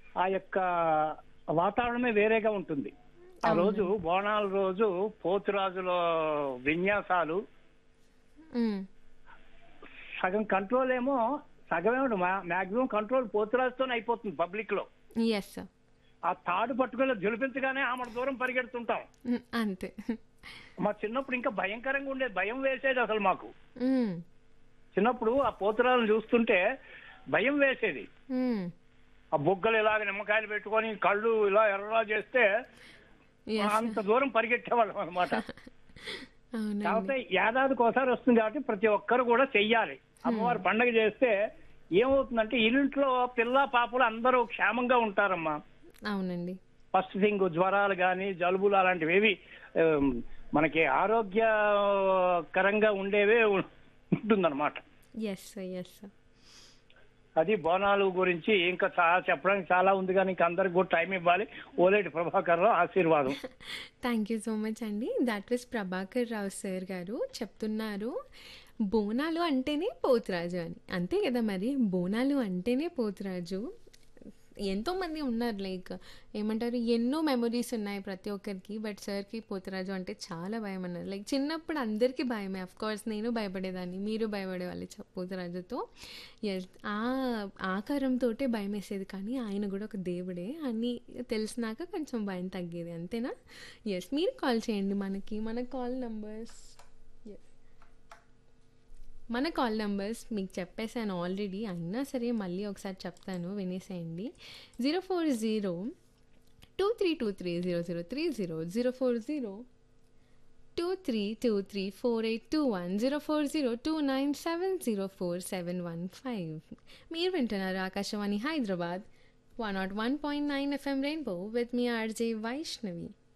ఆ యొక్క వాతావరణమే వేరేగా ఉంటుంది ఆ రోజు బోనాల రోజు పోతురాజుల విన్యాసాలు మ్మ్. సగం కంట్రోల్ ఏమో సగమేమో మాక్సిమం కంట్రోల్ పోతురాజుతోనే అయిపోతుంది పబ్లిక్ లో ఎస్ సార్ ఆ తాడు పట్టుకుని జులిపించగానే ఆమె దూరం పరిగెడుతుంటాం మ్మ్. అంతే మా చిన్నప్పుడు ఇంకా భయంకరంగా ఉండేది భయం వేసేది అసలు మాకు మ్మ్. చిన్నప్పుడు ఆ పోతురాలను చూస్తుంటే భయం వేసేది మ్మ్. ఆ బొగ్గలు ఇలాగ నిమ్మకాయలు పెట్టుకొని కళ్ళు ఇలా ఎర్రలా చేస్తే Yes. అంత దూరం పరిగెట్టేవాళ్ళం అనమాట అవునండి కాకపోతే ఏడాదికి ఒకసారి వస్తుంది కాబట్టి ప్రతి ఒక్కరు కూడా చెయ్యాలి అమ్మవారి పండగ చేస్తే ఏమవుతుందంటే ఇంట్లో పిల్ల పాపలు అందరూ క్షేమంగా ఉంటారమ్మా అవునండి ఫస్ట్ థింగ్ జ్వరాలు కానీ జలుబులు అలాంటివి ఏవి ఆమ్, మనకి ఆరోగ్యకరంగా ఉండేవే ఉంటుందన్నమాట ఎస్ ఎస్ అది బోనాలు గురించి ఇంకా చాలా చెప్పడానికి చాలా ఉంది కానీ ఇంకా అందరికి కూడా టైం ఇవ్వాలి ఓలేటి ప్రభాకర్ రావు ఆశీర్వాదం థ్యాంక్ యూ సో మచ్ అండి that was Prabhakar Rao sir గారు చెప్తున్నారు బోనాలు అంటేనే పోతురాజు అని అంతే కదా మరి బోనాలు అంటేనే పోతురాజు ఎంతో మంది ఉన్నారు లైక్ ఏమంటారు ఎన్నో మెమరీస్ ఉన్నాయి ప్రతి ఒక్కరికి బట్ సార్కి పోతురాజు అంటే చాలా భయం అన్నారు లైక్ చిన్నప్పుడు అందరికీ భయమే అఫ్ కోర్స్ నేను భయపడేదాన్ని మీరు భయపడేవాళ్ళు చ- పోతురాజుతో ఎస్ ఆ ఆకారంతో భయం వేసేది కానీ ఆయన కూడా ఒక దేవుడే అని తెలిసినాక కొంచెం భయం తగ్గేది అంతేనా ఎస్ మీరు కాల్ చేయండి మనకి మన కాల్ నంబర్స్ మన కాల్ నెంబర్స్ మీకు చెప్పేశాను ఆల్రెడీ అయినా సరే మళ్ళీ ఒకసారి చెప్తాను వినేసేయండి zero four zero two three two three zero zero three zero zero four zero two three two three four eight two one zero four zero two nine seven zero four seven one five మీరు వింటున్నారు Akashvani Hyderabad one not one point nine FM rainbow with me RJ Vaishnavi